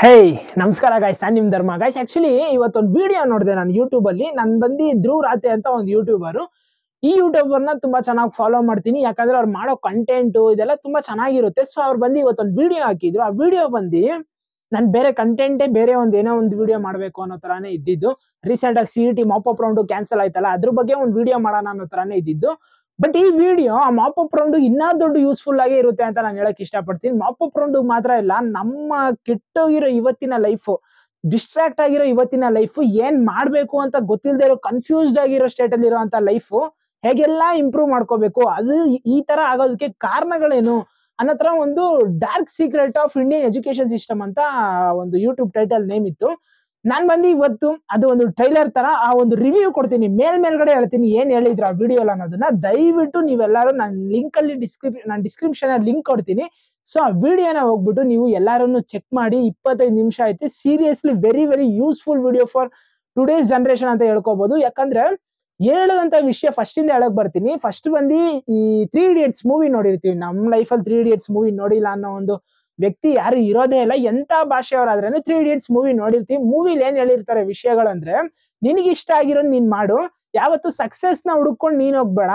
ಹೇ ನಮಸ್ಕಾರ ಗಾಯ್ಸ್ ನಾನು ನಿಮ್ ಧರ್ಮ ಗಾಯ್ಸ್ ಆಕ್ಚುಲಿ ಇವತ್ತೊಂದು ವಿಡಿಯೋ ನೋಡಿದೆ ನಾನು ಯೂಟ್ಯೂಬ್ ಅಲ್ಲಿ ನಾನು ಬಂದು ಧ್ರುವ್ ರಾತೆ ಅಂತ ಒಂದು ಯೂಟ್ಯೂಬರು ಈ ಯೂಟ್ಯೂಬರ್ನ ತುಂಬಾ ಚೆನ್ನಾಗಿ ಫಾಲೋ ಮಾಡ್ತೀನಿ ಯಾಕಂದ್ರೆ ಅವ್ರು ಮಾಡೋ ಕಂಟೆಂಟ್ ಇದೆಲ್ಲ ತುಂಬಾ ಚೆನ್ನಾಗಿರುತ್ತೆ ಸೊ ಅವ್ರು ಬಂದು ಇವತ್ತೊಂದು ವಿಡಿಯೋ ಹಾಕಿದ್ರು ಆ ವಿಡಿಯೋ ಬಂದು ನಾನು ಬೇರೆ ಕಂಟೆಂಟೇ ಬೇರೆ ಒಂದು ಏನೋ ಒಂದು ವಿಡಿಯೋ ಮಾಡಬೇಕು ಅನ್ನೋ ತರಾನೇ ಇದ್ದಿದ್ದು ರೀಸೆಂಟ್ ಆಗಿ C E T mop up round cancel ಆಯ್ತಲ್ಲ ಅದ್ರ ಬಗ್ಗೆ ಒಂದು ವಿಡಿಯೋ ಮಾಡೋಣ ಅನ್ನೋ ತರಾನೇ ಇದ್ದಿದ್ದು ಬಟ್ ಈ ವಿಡಿಯೋ ಆ ಮಾಪಪ್ ರೌಂಡ್ ಇನ್ನೂ ದೊಡ್ಡ ಯೂಸ್ಫುಲ್ ಆಗಿ ಇರುತ್ತೆ ಅಂತ ನಾನು ಹೇಳಕ್ ಇಷ್ಟಪಡ್ತೀನಿ ಮಾಪಪ್ ರೌಂಡ್ ಮಾತ್ರ ಇಲ್ಲ ನಮ್ಮ ಕೆಟ್ಟೋಗಿರೋ ಇವತ್ತಿನ ಲೈಫ್ ಡಿಸ್ಟ್ರಾಕ್ಟ್ ಆಗಿರೋ ಇವತ್ತಿನ ಲೈಫ್ ಏನ್ ಮಾಡ್ಬೇಕು ಅಂತ ಗೊತ್ತಿಲ್ಲದೆ ಇರೋ ಕನ್ಫ್ಯೂಸ್ಡ್ ಆಗಿರೋ ಸ್ಟೇಟ್ ಅಲ್ಲಿ ಇರುವಂತ ಲೈಫ್ ಹೇಗೆಲ್ಲ ಇಂಪ್ರೂವ್ ಮಾಡ್ಕೋಬೇಕು ಅದು ಈ ತರ ಆಗೋದಕ್ಕೆ ಕಾರಣಗಳೇನು ಅನ್ನೋ ತರ ಒಂದು dark secret of Indian education system ಅಂತ ಒಂದು ಯೂಟ್ಯೂಬ್ ಟೈಟಲ್ ನೇಮ್ ಇತ್ತು ನಾನ್ ಬಂದು ಇವತ್ತು ಅದು ಒಂದು ಟ್ರೈಲರ್ ತರ ಆ ಒಂದು ರಿವ್ಯೂ ಕೊಡ್ತೀನಿ ಮೇಲ್ ಮೇಲ್ಗಡೆ ಹೇಳ್ತೀನಿ ಏನ್ ಹೇಳಿದ್ರು ಆ ವಿಡಿಯೋ ಅನ್ನೋದನ್ನ ದಯವಿಟ್ಟು ನೀವೆಲ್ಲರೂ ನಾನು ಲಿಂಕ್ ಅಲ್ಲಿ ಡಿಸ್ಕ್ರಿಪ್ ನಾನು ಡಿಸ್ಕ್ರಿಪ್ಷನ್ ಅಲ್ಲಿ ಲಿಂಕ್ ಕೊಡ್ತೀನಿ ಸೊ ಆ ವಿಡಿಯೋನ ಹೋಗ್ಬಿಟ್ಟು ನೀವು ಎಲ್ಲಾರನ್ನು ಚೆಕ್ ಮಾಡಿ ಇಪ್ಪತ್ತೈದು ನಿಮಿಷ ಐತೆ seriously very very useful video for today's generation ಅಂತ ಹೇಳ್ಕೋಬಹುದು ಯಾಕಂದ್ರೆ ಹೇಳದಂತ ವಿಷಯ ಫಸ್ಟ್ ಇಂದ ಹೇಳಕ್ ಬರ್ತೀನಿ ಫಸ್ಟ್ ಬಂದು ಈ ತ್ರೀ ಇಡಿಯಟ್ಸ್ ಮೂವಿ ನೋಡಿರ್ತೀವಿ ನಮ್ಮ ಲೈಫಲ್ಲಿ ತ್ರೀ ಇಡಿಯಟ್ಸ್ ಮೂವಿ ನೋಡಿಲ್ಲ ಅನ್ನೋ ಒಂದು ವ್ಯಕ್ತಿ ಯಾರು ಇರೋದೇ ಇಲ್ಲ ಎಂತ ಭಾಷೆಯವರಾದ್ರೇನೆ ತ್ರೀ ಇಡಿಯಟ್ಸ್ ಮೂವಿ ನೋಡಿರ್ತೀವಿ ಮೂವಿಲಿ ಏನ್ ಹೇಳಿರ್ತಾರೆ ವಿಷಯಗಳಂದ್ರೆ ನಿನಗೆ ಇಷ್ಟ ಆಗಿರೋದ್ ನೀನ್ ಮಾಡು ಯಾವತ್ತು ಸಕ್ಸಸ್ ನ ಹುಡುಕೊಂಡು ನೀನ್ ಹೋಗ್ಬೇಡ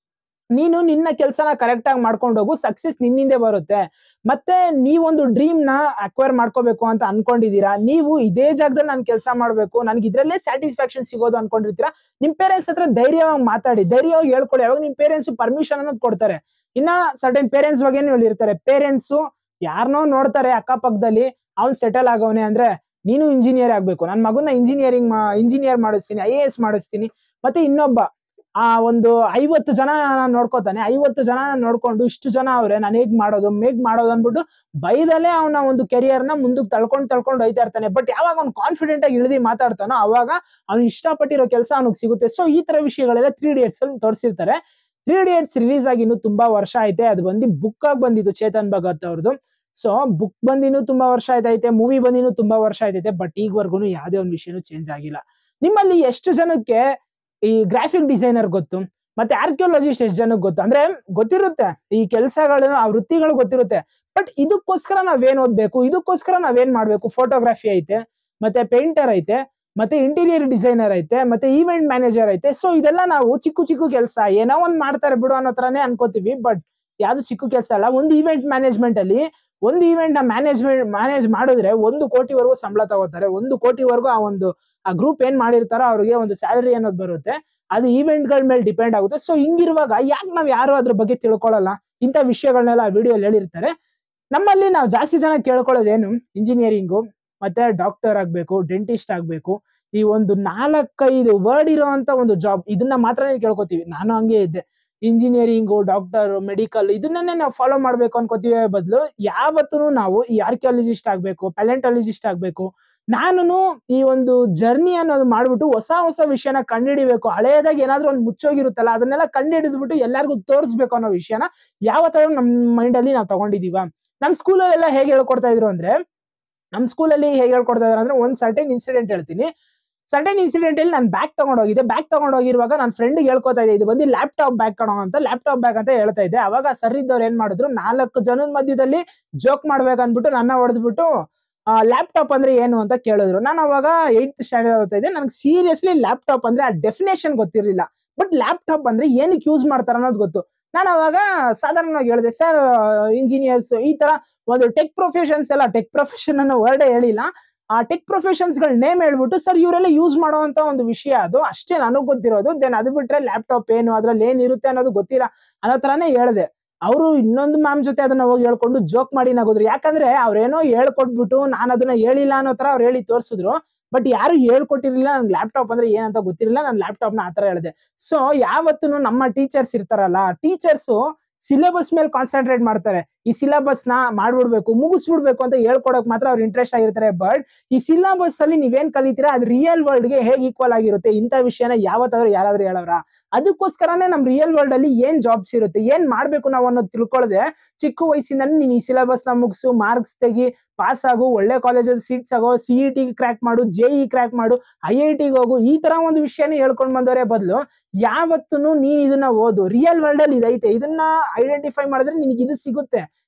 ನೀನು ನಿನ್ನ ಕೆಲಸನ ಕರೆಕ್ಟ್ ಆಗಿ ಮಾಡ್ಕೊಂಡು ಹೋಗು ಸಕ್ಸಸ್ ನಿನ್ನಿಂದೆ ಬರುತ್ತೆ ಮತ್ತೆ ನೀವೊಂದು ಡ್ರೀಮ್ ನ ಅಕ್ವೈರ್ ಮಾಡ್ಕೋಬೇಕು ಅಂತ ಅನ್ಕೊಂಡಿದೀರಾ ನೀವು ಇದೇ ಜಾಗದಲ್ಲಿ ನಾನು ಕೆಲಸ ಮಾಡ್ಬೇಕು ನನ್ಗೆ ಇದ್ರಲ್ಲೇ ಸ್ಯಾಟಿಸ್ಫ್ಯಾಕ್ಷನ್ ಸಿಗೋದು ಅನ್ಕೊಂಡಿರ್ತೀರಾ ನಿಮ್ ಪೇರೆಂಟ್ಸ್ ಹತ್ರ ಧೈರ್ಯವಾಗಿ ಮಾತಾಡಿ ಧೈರ್ಯವಾಗಿ ಹೇಳ್ಕೊಳ್ಳಿ ಅವಾಗ ನಿಮ್ ಪೇರೆಂಟ್ಸ್ ಪರ್ಮಿಷನ್ ಅನ್ನೋದು ಕೊಡ್ತಾರೆ ಇನ್ನ ಸರ್ಟನ್ ಪೇರೆಂಟ್ಸ್ ಬಗ್ಗೆನೂ ಹೇಳಿರ್ತಾರೆ ಪೇರೆಂಟ್ಸ್ ಯಾರನ್ನೋ ನೋಡ್ತಾರೆ ಅಕ್ಕಪಕ್ಕದಲ್ಲಿ ಅವ್ನ್ ಸೆಟಲ್ ಆಗವನೆ ಅಂದ್ರೆ ನೀನು ಇಂಜಿನಿಯರ್ ಆಗ್ಬೇಕು ನನ್ನ ಮಗನ ಇಂಜಿನಿಯರಿಂಗ್ ಇಂಜಿನಿಯರ್ ಮಾಡಿಸ್ತೀನಿ ಐ ಎ ಎಸ್ ಮಾಡಿಸ್ತೀನಿ ಮತ್ತೆ ಇನ್ನೊಬ್ಬ ಆ ಒಂದು ಐವತ್ತು ಜನ ನಾನ್ ನೋಡ್ಕೋತಾನೆ ಐವತ್ತು ಜನ ನೋಡ್ಕೊಂಡು ಇಷ್ಟು ಜನ ಅವ್ರೆ ನಾನು ಹೇಗ್ ಮಾಡೋದು ಹೇಗ್ ಮಾಡೋದು ಅನ್ಬಿಟ್ಟು ಬೈದಲ್ಲೇ ಅವನ ಒಂದು ಕೆರಿಯರ್ ನ ಮುಂದಕ್ಕೆ ತಳ್ಕೊಂಡ್ ತಳ್ಕೊಂಡು ಹೋಯ್ತಾ ಇರ್ತಾನೆ ಬಟ್ ಯಾವಾಗ ಅವ್ನು ಕಾನ್ಫಿಡೆಂಟ್ ಆಗಿ ಇಳಿದಿ ಮಾತಾಡ್ತಾನೋ ಅವಾಗ ಅವ್ನು ಇಷ್ಟಪಟ್ಟಿರೋ ಕೆಲಸ ಅವ್ನಿಗೆ ಸಿಗುತ್ತೆ ಸೊ ಈ ತರ ವಿಷಯಗಳೆಲ್ಲ ತ್ರೀ ಡಿಯಟ್ಸ್ ಅಲ್ಲಿ ತೋರಿಸಿರ್ತಾರೆ ತ್ರೀ ಡಿಯಟ್ಸ್ ರಿಲೀಸ್ ಆಗಿ ಇನ್ನು ತುಂಬಾ ವರ್ಷ ಐತೆ ಅದು ಬಂದು ಬುಕ್ ಆಗಿ ಬಂದಿತ್ತು ಚೇತನ್ ಭಗತ್ ಅವ್ರದ್ದು ಸೊ ಬುಕ್ ಬಂದಿನೂ ತುಂಬಾ ವರ್ಷ ಆಯ್ತೈತೆ ಮೂವಿ ಬಂದಿನೂ ತುಂಬಾ ವರ್ಷ ಆಯ್ತೈತೆ ಬಟ್ ಈಗವರೆಗೂ ಯಾವುದೇ ಒಂದು ವಿಷಯನೂ ಚೇಂಜ್ ಆಗಿಲ್ಲ ನಿಮ್ಮಲ್ಲಿ ಎಷ್ಟು ಜನಕ್ಕೆ ಈ ಗ್ರಾಫಿಕ್ ಡಿಸೈನರ್ ಗೊತ್ತು ಮತ್ತೆ ಆರ್ಕಿಯೋಲಜಿಸ್ಟ್ ಎಷ್ಟು ಜನಕ್ಕೆ ಗೊತ್ತು ಅಂದ್ರೆ ಗೊತ್ತಿರುತ್ತೆ ಈ ಕೆಲಸಗಳು ಆ ವೃತ್ತಿಗಳು ಗೊತ್ತಿರುತ್ತೆ ಬಟ್ ಇದಕ್ಕೋಸ್ಕರ ನಾವೇನ್ ಓದ್ಬೇಕು ಇದಕ್ಕೋಸ್ಕರ ನಾವೇನ್ ಮಾಡ್ಬೇಕು ಫೋಟೋಗ್ರಫಿ ಐತೆ ಮತ್ತೆ ಪೇಂಟರ್ ಐತೆ ಮತ್ತೆ ಇಂಟೀರಿಯರ್ ಡಿಸೈನರ್ ಐತೆ ಮತ್ತೆ ಈವೆಂಟ್ ಮ್ಯಾನೇಜರ್ ಐತೆ ಸೊ ಇದೆಲ್ಲ ನಾವು ಚಿಕ್ಕ ಚಿಕ್ಕ ಕೆಲಸ ಏನೋ ಒಂದ್ ಮಾಡ್ತಾರೆ ಬಿಡು ಅನ್ನೋ ತರಾನೇ ಅನ್ಕೋತೀವಿ ಬಟ್ ಯಾವ್ದು ಚಿಕ್ಕ ಕೆಲಸ ಅಲ್ಲ ಒಂದು ಈವೆಂಟ್ ಮ್ಯಾನೇಜ್ಮೆಂಟ್ ಅಲ್ಲಿ ಒಂದು ಈವೆಂಟ್ ನ ಮ್ಯಾನೇಜ್ಮೆಂಟ್ ಮ್ಯಾನೇಜ್ ಮಾಡಿದ್ರೆ ಒಂದು ಕೋಟಿವರೆಗೂ ಸಂಬಳ ತಗೋತಾರೆ ಒಂದು ಕೋಟಿವರೆಗೂ ಆ ಒಂದು ಆ ಗ್ರೂಪ್ ಏನ್ ಮಾಡಿರ್ತಾರೋ ಅವ್ರಿಗೆ ಒಂದು ಸ್ಯಾಲರಿ ಅನ್ನೋದು ಬರುತ್ತೆ ಅದು ಈವೆಂಟ್ ಗಳ ಮೇಲೆ ಡಿಪೆಂಡ್ ಆಗುತ್ತೆ ಸೊ ಹಿಂಗಿರುವಾಗ ಯಾಕೆ ನಾವ್ ಯಾರು ಅದ್ರ ಬಗ್ಗೆ ತಿಳ್ಕೊಳ್ಳಲ್ಲ ಇಂಥ ವಿಷಯಗಳನ್ನೆಲ್ಲ ಆ ವಿಡಿಯೋಲಿ ಹೇಳಿರ್ತಾರೆ ನಮ್ಮಲ್ಲಿ ನಾವು ಜಾಸ್ತಿ ಜನ ಕೇಳ್ಕೊಳ್ಳೋದೇನು ಇಂಜಿನಿಯರಿಂಗು ಮತ್ತೆ ಡಾಕ್ಟರ್ ಆಗ್ಬೇಕು ಡೆಂಟಿಸ್ಟ್ ಆಗ್ಬೇಕು ಈ ಒಂದು ನಾಲ್ಕೈದು ವರ್ಡ್ ಇರೋಂತ ಒಂದು ಜಾಬ್ ಇದನ್ನ ಮಾತ್ರನೇ ಕೇಳ್ಕೊತೀವಿ ನಾನು ಹಂಗೆ ಇದ್ದೆ ಇಂಜಿನಿಯರಿಂಗು ಡಾಕ್ಟರ್ ಮೆಡಿಕಲ್ ಇದನ್ನೇ ನಾವು ಫಾಲೋ ಮಾಡ್ಬೇಕು ಅನ್ಕೋತೀವಿ ಬದಲು ಯಾವತ್ತೂ ನಾವು ಈ ಆರ್ಕಿಯಾಲಜಿಸ್ಟ್ ಆಗ್ಬೇಕು ಪ್ಯಾಲೆಂಟಾಲಜಿಸ್ಟ್ ಆಗ್ಬೇಕು ನಾನು ಈ ಒಂದು ಜರ್ನಿ ಅನ್ನೋದು ಮಾಡ್ಬಿಟ್ಟು ಹೊಸ ಹೊಸ ವಿಷಯನ ಕಂಡುಹಿಡಿಬೇಕು ಹಳೆಯದಾಗಿ ಏನಾದ್ರೂ ಒಂದು ಮುಚ್ಚೋಗಿರುತ್ತಲ್ಲ ಅದನ್ನೆಲ್ಲ ಕಂಡುಹಿಡಿದ್ಬಿಟ್ಟು ಎಲ್ಲರಿಗೂ ತೋರಿಸ್ಬೇಕು ಅನ್ನೋ ವಿಷಯನ ಯಾವತ್ತಾದ್ರೂ ನಮ್ಮ ಮೈಂಡ್ ಅಲ್ಲಿ ನಾವು ತಗೊಂಡಿದೀವ ನಮ್ಮ ಸ್ಕೂಲಲ್ಲೆಲ್ಲ ಹೇಗೆ ಹೇಳ್ಕೊಡ್ತಾ ಇದ್ರು ಅಂದ್ರೆ ನಮ್ಮ ಸ್ಕೂಲಲ್ಲಿ ಹೇಗೆ ಹೇಳ್ಕೊಡ್ತಾ ಇದ್ರು ಅಂದ್ರೆ ಒಂದ್ ಸರ್ಟೆನ್ ಇನ್ಸಿಡೆಂಟ್ ಹೇಳ್ತೀನಿ ಸರ್ಟನ್ ಇನ್ಸಿಡೆಂಟ್ ಅಲ್ಲಿ ನಾನು ಬ್ಯಾಗ್ ತಗೊಂಡ್ ಹೋಗಿದ್ದೆ ಬ್ಯಾಗ್ ತಗೊಂಡ್ ಹೋಗಿರುವಾಗ ನನ್ನ ಫ್ರೆಂಡ್ ಹೇಳ್ಕೊತಾ ಇದ್ದೆ ಇದು ಬಂದು ಲ್ಯಾಪ್ಟಾಪ್ ಬ್ಯಾಗ್ ಕಣೋ ಅಂತ ಲ್ಯಾಪ್ಟಾಪ್ ಬ್ಯಾಗ್ ಅಂತ ಹೇಳ್ತಾ ಇದ್ದೆ ಅವಾಗ ಸರ್ ಇದ್ದವ್ರು ಏನ್ ಮಾಡಿದ್ರು ನಾಲ್ಕು ಜನದ ಮಧ್ಯದಲ್ಲಿ ಜೋಕ್ ಮಾಡ್ಬೇಕನ್ಬಿಟ್ಟು ನನ್ನ ಹೊಡೆದ್ಬಿಟ್ಟು ಲ್ಯಾಪ್ಟಾಪ್ ಅಂದ್ರೆ ಏನು ಅಂತ ಕೇಳಿದ್ರು ನಾನು ಅವಾಗ ಏಯ್ತ್ ಸ್ಟ್ಯಾಂಡರ್ಡ್ ಓದ್ತಾ ಇದ್ದೆ ನನಗೆ ಸೀರಿಯಸ್ಲಿ ಲ್ಯಾಪ್ಟಾಪ್ ಅಂದ್ರೆ ಆ ಡೆಫಿನೇಷನ್ ಗೊತ್ತಿರಲಿಲ್ಲ ಬಟ್ ಲ್ಯಾಪ್ಟಾಪ್ ಅಂದ್ರೆ ಏನಕ್ಕೆ ಯೂಸ್ ಮಾಡ್ತಾರ ಅನ್ನೋದು ಗೊತ್ತು ನಾನು ಅವಾಗ ಸಾಧಾರಣವಾಗಿ ಹೇಳಿದೆ ಸರ್ ಇಂಜಿನಿಯರ್ಸ್ ಈ ತರ ಒಂದು ಟೆಕ್ ಪ್ರೊಫೆಷನ್ಸ್ ಎಲ್ಲ ಟೆಕ್ ಪ್ರೊಫೆಷನ್ ಅನ್ನೋ ವರ್ಡೇ ಹೇಳಿಲ್ಲ ಆ ಟೆಕ್ ಪ್ರೊಫೆಷನ್ಸ್ ಗಳ ನೇಮ್ ಹೇಳ್ಬಿಟ್ಟು ಸರ್ ಇವರೆಲ್ಲ ಯೂಸ್ ಮಾಡುವಂತ ಒಂದು ವಿಷಯ ಅದು ಅಷ್ಟೇ ನನಗ್ ಗೊತ್ತಿರೋದು ದೆನ್ ಅದು ಬಿಟ್ರೆ ಲ್ಯಾಪ್ಟಾಪ್ ಏನು ಅದ್ರಲ್ಲಿ ಏನಿರುತ್ತೆ ಅನ್ನೋದು ಗೊತ್ತಿಲ್ಲ ಅನ್ನೋ ತರಾನೇ ಹೇಳಿದೆ ಅವರು ಇನ್ನೊಂದು ಮ್ಯಾಮ್ ಜೊತೆ ಅದನ್ನ ಹೋಗಿ ಹೇಳ್ಕೊಂಡು ಜೋಕ್ ಮಾಡಿ ನಗೋದ್ರು ಯಾಕಂದ್ರೆ ಅವ್ರೇನೋ ಹೇಳ್ಕೊಟ್ಬಿಟ್ಟು ನಾನು ಅದನ್ನ ಹೇಳಿಲ್ಲ ಅನ್ನೋ ತರ ಅವ್ರು ಹೇಳಿ ತೋರಿಸಿದ್ರು ಬಟ್ ಯಾರು ಹೇಳ್ಕೊಟ್ಟಿರ್ಲಿಲ್ಲ ನನ್ ಲ್ಯಾಪ್ಟಾಪ್ ಅಂದ್ರೆ ಏನಂತ ಗೊತ್ತಿರಲಿಲ್ಲ ನಾನು ಲ್ಯಾಪ್ಟಾಪ್ ನ ಆತರ ಹೇಳಿದೆ ಸೊ ಯಾವತ್ತೂ ನಮ್ಮ ಟೀಚರ್ಸ್ ಇರ್ತಾರಲ್ಲ ಟೀಚರ್ಸ್ ಸಿಲೆಬಸ್ ಮೇಲೆ ಕಾನ್ಸಂಟ್ರೇಟ್ ಮಾಡ್ತಾರೆ ಈ ಸಿಲೆಬಸ್ ನ ಮಾಡ್ಬಿಡ್ಬೇಕು ಮುಗಿಸ್ಬಿಡ್ಬೇಕು ಅಂತ ಹೇಳ್ಕೊಡಕ್ ಮಾತ್ರ ಅವ್ರು ಇಂಟ್ರೆಸ್ಟ್ ಆಗಿರ್ತಾರೆ ಬಟ್ ಈ ಸಿಲೆಬಸ್ ಅಲ್ಲಿ ನೀವೇನ್ ಕಲಿತೀರಾ ಅದು ರಿಯಲ್ ವರ್ಲ್ಡ್ ಗೆ ಹೇಗೆ ಈಕ್ವಲ್ ಆಗಿರುತ್ತೆ ಇಂಥ ವಿಷಯನ ಯಾವತ್ತಾದ್ರೂ ಯಾರಾದ್ರೂ ಹೇಳವ್ರ ಅದಕ್ಕೋಸ್ಕರನೇ ನಮ್ ರಿಯಲ್ ವರ್ಲ್ಡ್ ಅಲ್ಲಿ ಏನ್ ಜಾಬ್ಸ್ ಇರುತ್ತೆ ಏನ್ ಮಾಡ್ಬೇಕು ನಾವು ಅನ್ನೋದು ತಿಳ್ಕೊಳ್ಳದೆ ಚಿಕ್ಕ ವಯಸ್ಸಿಂದ ನೀನ್ ಈ ಸಿಲೆಬಸ್ ನ ಮುಗಿಸು ಮಾರ್ಕ್ಸ್ ತೆಗಿ ಪಾಸ್ ಆಗು ಒಳ್ಳೆ ಕಾಲೇಜಲ್ಲಿ ಸೀಟ್ಸ್ ಆಗೋ ಸಿ ಇ ಟಿ ಕ್ರ್ಯಾಕ್ ಮಾಡು ಜೆ ಇ ಕ್ರ್ಯಾಕ್ ಮಾಡು ಐ ಐ ಟಿಗೆ ಹೋಗು ಈ ತರ ಒಂದು ವಿಷಯನೇ ಹೇಳ್ಕೊಂಡ್ ಬಂದವರೇ ಬದಲು ಯಾವತ್ತೂ ನೀನ್ ಇದನ್ನ ಓದು ರಿಯಲ್ ವರ್ಲ್ಡ್ ಅಲ್ಲಿ ಇದೈತೆ ಇದನ್ನ ಐಡೆಂಟಿಫೈ ಮಾಡಿದ್ರೆ ನಿನಗೆ ಇದು ಸಿಗುತ್ತೆ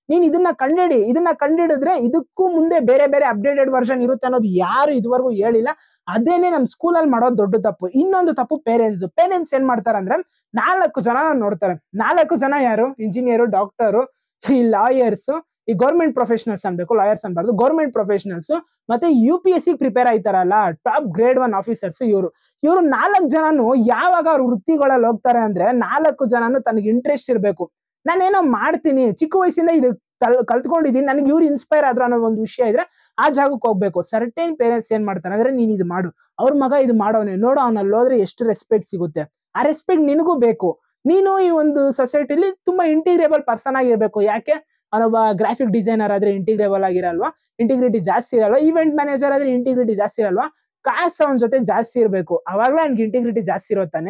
ನೀನ್ ಇದನ್ನ ಕಂಡಿಡಿ ಇದನ್ನ ಕಂಡಿಡಿದ್ರೆ ಇದಕ್ಕೂ ಮುಂದೆ ಬೇರೆ ಬೇರೆ ಅಪ್ಡೇಟೆಡ್ ವರ್ಷನ್ ಇರುತ್ತೆ ಅನ್ನೋದು ಯಾರು ಇದುವರೆಗೂ ಹೇಳಿಲ್ಲ ಅದೇನೆ ನಮ್ ಸ್ಕೂಲಲ್ಲಿ ಮಾಡೋದು ದೊಡ್ಡ ತಪ್ಪು ಇನ್ನೊಂದು ತಪ್ಪು ಪೇರೆಂಟ್ಸ್ ಪೇರೆಂಟ್ಸ್ ಏನ್ ಮಾಡ್ತಾರೆ ಅಂದ್ರೆ ನಾಲ್ಕು ಜನ ನೋಡ್ತಾರೆ ನಾಲ್ಕು ಜನ ಯಾರು ಇಂಜಿನಿಯರು ಡಾಕ್ಟರು ಈ ಲಾಯರ್ಸ್ ಈ ಗೌರ್ಮೆಂಟ್ ಪ್ರೊಫೆಷನಲ್ಸ್ ಅನ್ಬೇಕು ಲಾಯರ್ಸ್ ಅನ್ಬಾರ್ದು ಗೌರ್ಮೆಂಟ್ ಪ್ರೊಫೆಷನಲ್ಸ್ ಮತ್ತೆ U P S C prepare ಆಯ್ತಾರಲ್ಲ ಟಾಪ್ ಗ್ರೇಡ್ ಒನ್ ಆಫೀಸರ್ಸ್ ಇವರು ಇವರು ನಾಲ್ಕು ಜನನು ಯಾವಾಗ ಅವ್ರ ವೃತ್ತಿಗಳಲ್ಲಿ ಹೋಗ್ತಾರೆ ಅಂದ್ರೆ ನಾಲ್ಕು ಜನನು ತನಗೆ ಇಂಟ್ರೆಸ್ಟ್ ಇರಬೇಕು ನಾನೇನೋ ಮಾಡ್ತೀನಿ ಚಿಕ್ಕ ವಯಸ್ಸಿಂದ ಇದು ಕಲ್ ಕಲ್ತ್ಕೊಂಡಿದ್ದೀನಿ ನನಗೆ ಇವ್ರು ಇನ್ಸ್ಪೈರ್ ಆದ್ರು ಅನ್ನೋ ಒಂದು ವಿಷಯ ಇದ್ರೆ ಆ ಜಾಗಕ್ಕೆ ಹೋಗ್ಬೇಕು ಸರ್ಟೇನ್ ಪೇರೆಂಟ್ಸ್ ಏನ್ ಮಾಡ್ತಾರೆ ಅಂದ್ರೆ ನೀನ್ ಇದು ಮಾಡು ಅವ್ರ ಮಗ ಇದು ಮಾಡೋನೆ ನೋಡು ಅವನಲ್ಲಿ ಹೋದ್ರೆ ಎಷ್ಟು ರೆಸ್ಪೆಕ್ಟ್ ಸಿಗುತ್ತೆ ಆ ರೆಸ್ಪೆಕ್ಟ್ ನಿನಗೂ ಬೇಕು ನೀನು ಈ ಒಂದು ಸೊಸೈಟಿಲಿ ತುಂಬಾ ಇಂಟಿಗ್ರೇಬಲ್ ಪರ್ಸನ್ ಆಗಿರ್ಬೇಕು ಯಾಕೆ ಅವನೊಬ್ಬ ಗ್ರಾಫಿಕ್ ಡಿಸೈನರ್ ಆದ್ರೆ ಇಂಟಿಗ್ರೇಬಲ್ ಆಗಿರಲ್ವಾ ಇಂಟಿಗ್ರಿಟಿ ಜಾಸ್ತಿ ಇರಲ್ವಾ ಇವೆಂಟ್ ಮ್ಯಾನೇಜರ್ ಆದ್ರೆ ಇಂಟಿಗ್ರಿಟಿ ಜಾಸ್ತಿ ಇರಲ್ವಾ ಕಾಸು ಅವನ ಜೊತೆ ಜಾಸ್ತಿ ಇರಬೇಕು ಅವಾಗ್ಲೇ ಅವ್ನಿಗೆ ಇಂಟಿಗ್ರಿಟಿ ಜಾಸ್ತಿ ಇರುತ್ತಾನೆ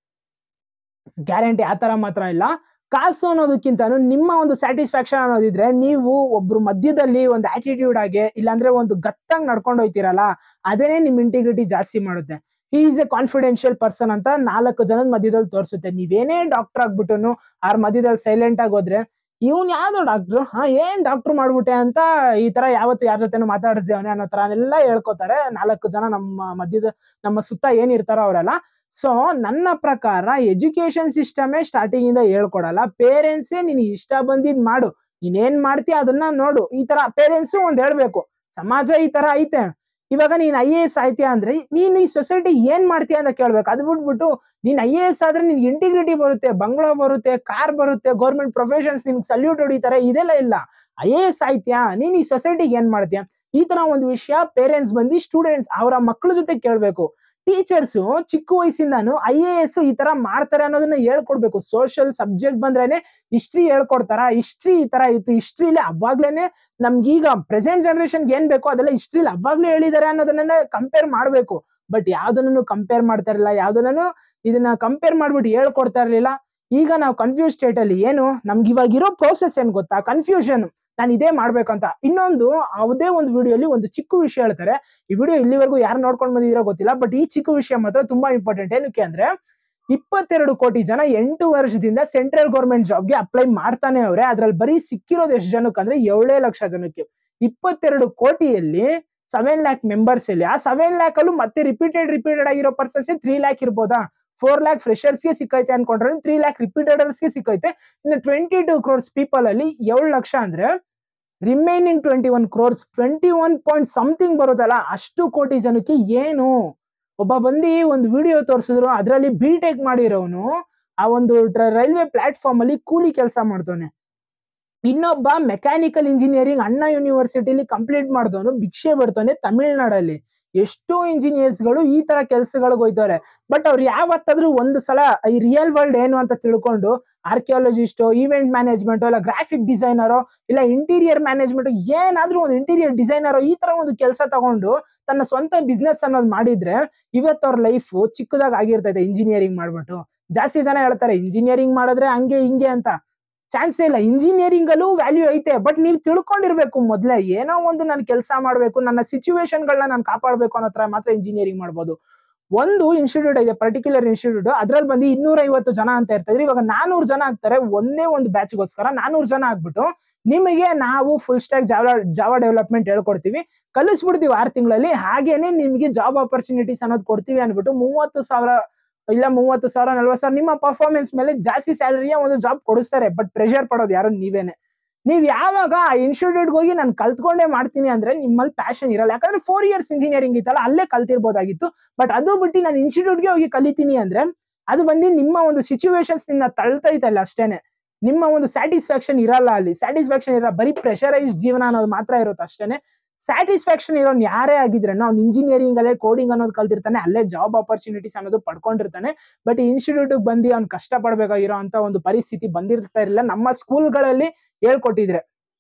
ಗ್ಯಾರಂಟಿ ಆತರ ಮಾತ್ರ ಇಲ್ಲ ಕಾಸು ಅನ್ನೋದಕ್ಕಿಂತ ನಿಮ್ಮ ಒಂದು ಸ್ಯಾಟಿಸ್ಫ್ಯಾಕ್ಷನ್ ಅನ್ನೋದಿದ್ರೆ ನೀವು ಒಬ್ರು ಮಧ್ಯದಲ್ಲಿ ಒಂದು ಆಟಿಟ್ಯೂಡ್ ಆಗಿ ಇಲ್ಲಾಂದ್ರೆ ಒಂದು ಗತ್ತಾಗಿ ನಡ್ಕೊಂಡು ಹೋಯ್ತಿರಲ್ಲ ಅದೇನೆ ನಿಮ್ ಇಂಟಿಗ್ರಿಟಿ ಜಾಸ್ತಿ ಮಾಡುತ್ತೆ ಈಸ್ ಎ ಕಾನ್ಫಿಡೆನ್ಷಿಯಲ್ ಪರ್ಸನ್ ಅಂತ ನಾಲ್ಕು ಜನದ ಮಧ್ಯದಲ್ಲಿ ತೋರಿಸುತ್ತೆ ನೀವೇನೇ ಡಾಕ್ಟರ್ ಆಗ್ಬಿಟ್ಟು ಅವ್ರ ಮಧ್ಯದಲ್ಲಿ ಸೈಲೆಂಟ್ ಆಗಿ ಹೋದ್ರೆ ಇವ್ನ್ ಯಾವ್ದೋ ಡಾಕ್ಟ್ರು ಹಾ ಏನ್ ಡಾಕ್ಟರ್ ಮಾಡ್ಬಿಟ್ಟೆ ಅಂತ ಈ ತರ ಯಾವತ್ತು ಯಾರ ಜೊತೆನೂ ಮಾತಾಡಿಸ್ದೇವನೆ ಅನ್ನೋ ತರ ಎಲ್ಲ ಹೇಳ್ಕೊತಾರೆ ನಾಲ್ಕು ಜನ ನಮ್ಮ ಮಧ್ಯದ ನಮ್ಮ ಸುತ್ತ ಏನಿರ್ತಾರೋ ಅವರೆಲ್ಲ ಸೊ ನನ್ನ ಪ್ರಕಾರ ಎಜುಕೇಶನ್ ಸಿಸ್ಟಮೇ ಸ್ಟಾರ್ಟಿಂಗ್ ಇಂದ ಹೇಳ್ಕೊಡಲ್ಲ ಪೇರೆಂಟ್ಸೇ ನಿನಗೆ ಇಷ್ಟ ಬಂದಿದ್ ಮಾಡು ನೀನೇನ್ ಮಾಡ್ತೀಯ ಅದನ್ನ ನೋಡು ಈ ತರ ಪೇರೆಂಟ್ಸು ಒಂದ್ ಹೇಳ್ಬೇಕು ಸಮಾಜ ಈ ತರ ಐತೆ ಇವಾಗ ನೀನ್ ಐ ಎ ಎಸ್ ಆಯ್ತೀಯ ಅಂದ್ರೆ ನೀನ್ ಈ ಸೊಸೈಟಿ ಏನ್ ಮಾಡ್ತೀಯ ಅಂತ ಕೇಳ್ಬೇಕು ಅದ್ ಬಿಟ್ಬಿಟ್ಟು ನೀನ್ ಐ ಎ ಎಸ್ ಆದ್ರೆ ನಿನ್ಗೆ ಇಂಟಿಗ್ರಿಟಿ ಬರುತ್ತೆ ಬಂಗ್ಲೋ ಬರುತ್ತೆ ಕಾರ್ ಬರುತ್ತೆ ಗೌರ್ಮೆಂಟ್ ಪ್ರೊಫೆಷನ್ಸ್ ನಿನ್ಗೆ ಸಲ್ಯೂಟ್ ಹೊಡಿತಾರೆ ಇದೆಲ್ಲ ಇಲ್ಲ ಐ ಎ ಎಸ್ ಆಯ್ತ್ಯಾ ನೀನ್ ಈ ಸೊಸೈಟಿಗೆ ಏನ್ ಮಾಡ್ತೀಯ ಈ ತರ ಒಂದು ವಿಷಯ ಪೇರೆಂಟ್ಸ್ ಬಂದು ಸ್ಟೂಡೆಂಟ್ಸ್ ಅವರ ಮಕ್ಕಳ ಜೊತೆ ಕೇಳ್ಬೇಕು ಟೀಚರ್ಸ್ ಚಿಕ್ಕ ವಯಸ್ಸಿಂದಾನು ಐ ಎ ಎಸ್ ಈ ತರ ಮಾಡ್ತಾರೆ ಅನ್ನೋದನ್ನ ಹೇಳ್ಕೊಡ್ಬೇಕು ಸೋಷಿಯಲ್ ಸಬ್ಜೆಕ್ಟ್ ಬಂದ್ರೇನೆ ಹಿಸ್ಟ್ರಿ ಹೇಳ್ಕೊಡ್ತಾರ ಹಿಸ್ಟ್ರಿ ಈ ತರ ಇತ್ತು ಹಿಸ್ಟ್ರಿಲಿ ಅವಾಗ್ಲೇನೆ ನಮ್ಗೀಗ ಪ್ರೆಸೆಂಟ್ ಜನರೇಷನ್ ಏನ್ ಬೇಕೋ ಅದೆಲ್ಲ ಹಿಸ್ಟ್ರಿಲಿ ಅವಾಗ್ಲೇ ಹೇಳಿದಾರೆ ಅನ್ನೋದನ್ನ ಕಂಪೇರ್ ಮಾಡ್ಬೇಕು ಬಟ್ ಯಾವ್ದನ್ನು ಕಂಪೇರ್ ಮಾಡ್ತಾ ಇರಲಿಲ್ಲ ಯಾವ್ದನ್ನು ಇದನ್ನ ಕಂಪೇರ್ ಮಾಡ್ಬಿಟ್ಟು ಹೇಳ್ಕೊಡ್ತಾ ಇರ್ಲಿಲ್ಲ ಈಗ ನಾವು ಕನ್ಫ್ಯೂಸ್ ಸ್ಟೇಟ್ ಅಲ್ಲಿ ಏನು ನಮ್ಗೆ ಇವಾಗ ಇರೋ ಪ್ರೋಸೆಸ್ ಏನ್ ಗೊತ್ತಾ ಕನ್ಫ್ಯೂಷನ್ ನಾನು ಇದೇ ಮಾಡ್ಬೇಕಂತ ಇನ್ನೊಂದು ಯಾವುದೇ ಒಂದು ವಿಡಿಯೋಲಿ ಒಂದು ಚಿಕ್ಕ ವಿಷಯ ಹೇಳ್ತಾರೆ ಈ ವಿಡಿಯೋ ಇಲ್ಲಿವರೆಗೂ ಯಾರು ನೋಡ್ಕೊಂಡು ಬಂದಿದ್ದೀರೋ ಗೊತ್ತಿಲ್ಲ ಬಟ್ ಈ ಚಿಕ್ಕ ವಿಷಯ ಮಾತ್ರ ತುಂಬಾ ಇಂಪಾರ್ಟೆಂಟ್ ಏನಕ್ಕೆ ಅಂದ್ರೆ ಇಪ್ಪತ್ತೆರಡು ಕೋಟಿ ಜನ ಎಂಟು ವರ್ಷದಿಂದ ಸೆಂಟ್ರಲ್ ಗೌರ್ಮೆಂಟ್ ಜಾಬ್ಗೆ ಅಪ್ಲೈ ಮಾಡ್ತಾನೆ ಅವ್ರೆ ಅದ್ರಲ್ಲಿ ಬರೀ ಸಿಕ್ಕಿರೋದು ಎಷ್ಟು ಜನಕ್ಕೆ ಅಂದ್ರೆ ಏಳೇ ಲಕ್ಷ ಜನಕ್ಕೆ ಇಪ್ಪತ್ತೆರಡು ಕೋಟಿಯಲ್ಲಿ ಸೆವೆನ್ ಲ್ಯಾಕ್ ಮೆಂಬರ್ಸ್ ಇಲ್ಲಿ ಆ ಸೆವೆನ್ ಲ್ಯಾಕ್ ಅಲ್ಲೂ ಮತ್ತೆ ರಿಪೀಟೆಡ್ ರಿಪೀಟೆಡ್ ಆಗಿರೋ ಪರ್ಸನ್ಸ್ ತ್ರೀ ಲ್ಯಾಕ್ ಇರ್ಬೋದಾ ಫೋರ್ ಲ್ಯಾಕ್ ಫ್ರೆಷರ್ಸ್ಗೆ ಸಿಕ್ಕೈತೆ ಅನ್ಕೊಂಡ್ರೆ ತ್ರೀ ಲ್ಯಾಕ್ ರಿಪೀಟೆಡರ್ಸ್ಗೆ ಸಿಕ್ಕೈತೆ ಇನ್ನು ಟ್ವೆಂಟಿ ಟೂ ಕ್ರೋರ್ಸ್ ಪೀಪಲ್ ಅಲ್ಲಿ ಏಳು ಲಕ್ಷ ಅಂದ್ರೆ remaining twenty one crores twenty one point something ಬರುತ್ತಲ್ಲ ಅಷ್ಟು ಕೋಟಿ ಜನಕ್ಕೆ ಏನು ಒಬ್ಬ ಬಂದು ಒಂದು ವಿಡಿಯೋ ತೋರಿಸಿದ್ರು ಅದರಲ್ಲಿ ಬಿ ಟೆಕ್ ಮಾಡಿರೋನು ಆ ಒಂದು ರೈಲ್ವೆ ಪ್ಲಾಟ್ಫಾರ್ಮ್ ಅಲ್ಲಿ ಕೂಲಿ ಕೆಲಸ ಮಾಡ್ತಾನೆ ಇನ್ನೊಬ್ಬ ಮೆಕ್ಯಾನಿಕಲ್ ಇಂಜಿನಿಯರಿಂಗ್ ಅಣ್ಣಾ ಯೂನಿವರ್ಸಿಟಿಲಿ ಕಂಪ್ಲೀಟ್ ಮಾಡಿದವನು ಭಿಕ್ಷೆ ಬಿಡ್ತಾನೆ ತಮಿಳ್ನಾಡಲ್ಲಿ ಎಷ್ಟೋ ಇಂಜಿನಿಯರ್ಸ್ ಗಳು ಈ ತರ ಕೆಲ್ಸಗಳಿಗೆ ಹೋಯ್ತಾರೆ ಬಟ್ ಅವ್ರು ಯಾವತ್ತಾದ್ರೂ ಒಂದು ಸಲ ಈ ರಿಯಲ್ ವರ್ಲ್ಡ್ ಏನು ಅಂತ ತಿಳ್ಕೊಂಡು ಆರ್ಕಿಯಾಲಜಿಸ್ಟೋ ಈವೆಂಟ್ ಮ್ಯಾನೇಜ್ಮೆಂಟ್ ಇಲ್ಲ ಗ್ರಾಫಿಕ್ ಡಿಸೈನರೋ ಇಲ್ಲ ಇಂಟೀರಿಯರ್ ಮ್ಯಾನೇಜ್ಮೆಂಟ್ ಏನಾದ್ರೂ ಒಂದು ಇಂಟೀರಿಯರ್ ಡಿಸೈನರ್ ಈ ತರ ಒಂದು ಕೆಲಸ ತಗೊಂಡು ತನ್ನ ಸ್ವಂತ ಬಿಸ್ನೆಸ್ ಅನ್ನೋದು ಮಾಡಿದ್ರೆ ಇವತ್ತು ಅವ್ರ ಲೈಫ್ ಚಿಕ್ಕದಾಗಿ ಆಗಿರ್ತೈತೆ ಇಂಜಿನಿಯರಿಂಗ್ ಮಾಡ್ಬಿಟ್ಟು ಜಾಸ್ತಿ ಜನ ಹೇಳ್ತಾರೆ ಇಂಜಿನಿಯರಿಂಗ್ ಮಾಡಿದ್ರೆ ಹಂಗೆ ಹಿಂಗೆ ಅಂತ ಚಾನ್ಸೇ ಇಲ್ಲ ಇಂಜಿನಿಯರಿಂಗ್ ಅಲ್ಲೂ ವ್ಯಾಲ್ಯೂ ಐತೆ ಬಟ್ ನೀವು ತಿಳ್ಕೊಂಡಿರ್ಬೇಕು ಮೊದ್ಲೇ ಏನೋ ಒಂದು ನಾನು ಕೆಲಸ ಮಾಡ್ಬೇಕು ನನ್ನ ಸಿಚುವೇಶನ್ ಗಳನ್ನ ನಾನು ಕಾಪಾಡ್ಬೇಕು ಅನ್ನೋ ತರ ಮಾತ್ರ ಇಂಜಿನಿಯರಿಂಗ್ ಮಾಡ್ಬೋದು ಒಂದು ಇನ್ಸ್ಟಿಟ್ಯೂಟ್ ಇದೆ ಪರ್ಟಿಕ್ಯುಲರ್ ಇನ್ಸ್ಟಿಟ್ಯೂಟ್ ಅದ್ರಲ್ಲಿ ಬಂದು ಇನ್ನೂರ ಐವತ್ತು ಜನ ಅಂತ ಇರ್ತಾರೆ ಇವಾಗ ನಾನೂರು ಜನ ಆಗ್ತಾರೆ ಒಂದೇ ಒಂದು ಬ್ಯಾಚ್ಗೋಸ್ಕರ ನಾನೂರು ಜನ ಆಗ್ಬಿಟ್ಟು ನಿಮಗೆ ನಾವು full stack Java Java development ಹೇಳ್ಕೊಡ್ತೀವಿ ಕಲಿಸ್ಬಿಡ್ತೀವಿ ಆರು ತಿಂಗಳಲ್ಲಿ ಹಾಗೇನೆ ನಿಮಗೆ ಜಾಬ್ ಆಪರ್ಚುನಿಟೀಸ್ ಅನ್ನೋದು ಕೊಡ್ತೀವಿ ಅನ್ಬಿಟ್ಟು ಮೂವತ್ತು ಸಾವಿರ ಇಲ್ಲ ಮೂವತ್ತು ಸಾವಿರ ನಲ್ವತ್ತು ಸಾವಿರ ನಿಮ್ಮ ಪರ್ಫಾರ್ಮೆನ್ಸ್ ಮೇಲೆ ಜಾಸ್ತಿ ಸ್ಯಾಲರಿಯ ಒಂದು ಜಾಬ್ ಕೊಡಿಸ್ತಾರೆ ಬಟ್ ಪ್ರೆಷರ್ ಪಡೋದು ಯಾರು ನೀವೇನೆ ನೀವ್ ಯಾವಾಗ ಆ ಇನ್ಸ್ಟಿಟ್ಯೂಟ್ಗೆ ಹೋಗಿ ನಾನು ಕಲ್ತ್ಕೊಂಡೇ ಮಾಡ್ತೀನಿ ಅಂದ್ರೆ ನಿಮ್ಮಲ್ಲಿ ಪ್ಯಾಷನ್ ಇರಲ್ಲ ಯಾಕಂದ್ರೆ ಫೋರ್ ಇಯರ್ಸ್ ಇಂಜಿನಿಯರಿಂಗ್ ಇತ್ತಲ್ಲ ಅಲ್ಲೇ ಕಲ್ತಿರ್ಬೋದಾಗಿತ್ತು ಬಟ್ ಅದು ಬಿಟ್ಟು ನಾನು ಇನ್ಸ್ಟಿಟ್ಯೂಟ್ಗೆ ಹೋಗಿ ಕಲಿತೀನಿ ಅಂದ್ರೆ ಅದು ಬಂದು ನಿಮ್ಮ ಒಂದು ಸಿಚುವೇಶನ್ಸ್ ನಿನ್ನ ತಳ್ತೈತಲ್ಲ ಅಷ್ಟೇನೆ ನಿಮ್ಮ ಒಂದು ಸ್ಯಾಟಿಸ್ಫ್ಯಾಕ್ಷನ್ ಇರಲ್ಲ ಅಲ್ಲಿ ಸ್ಯಾಟಿಸ್ಫ್ಯಾಕ್ಷನ್ ಇರಲ್ಲ ಬರೀ ಪ್ರೆಷರೈಸ್ ಜೀವನ ಅನ್ನೋದು ಮಾತ್ರ ಇರುತ್ತೆ ಅಷ್ಟೇನೆ ಸ್ಯಾಟಿಸ್ಫ್ಯಾಕ್ಷನ್ ಇರೋನ್ ಯಾರೇ ಆಗಿದ್ರೆ ಅವ್ನು ಇಂಜಿನಿಯರಿಂಗ್ ಅಲ್ಲೇ ಕೋಡಿಂಗ್ ಅನ್ನೋದು ಕಲ್ತಿರ್ತಾನೆ ಅಲ್ಲೇ ಜಾಬ್ ಆಪರ್ಚುನಿಟೀಸ್ ಅನ್ನೋದು ಪಡ್ಕೊಂಡಿರ್ತಾನೆ ಬಟ್ ಇನ್ಸ್ಟಿಟ್ಯೂಟ್ ಬಂದು ಅವ್ನು ಕಷ್ಟ ಪಡ್ಬೇಕಾಗಿರೋ ಅಂತ ಒಂದು ಪರಿಸ್ಥಿತಿ ಬಂದಿರ್ತಾ ಇರಲಿಲ್ಲ ನಮ್ಮ ಸ್ಕೂಲ್ಗಳಲ್ಲಿ ಹೇಳ್ಕೊಟ್ಟಿದ್ರೆ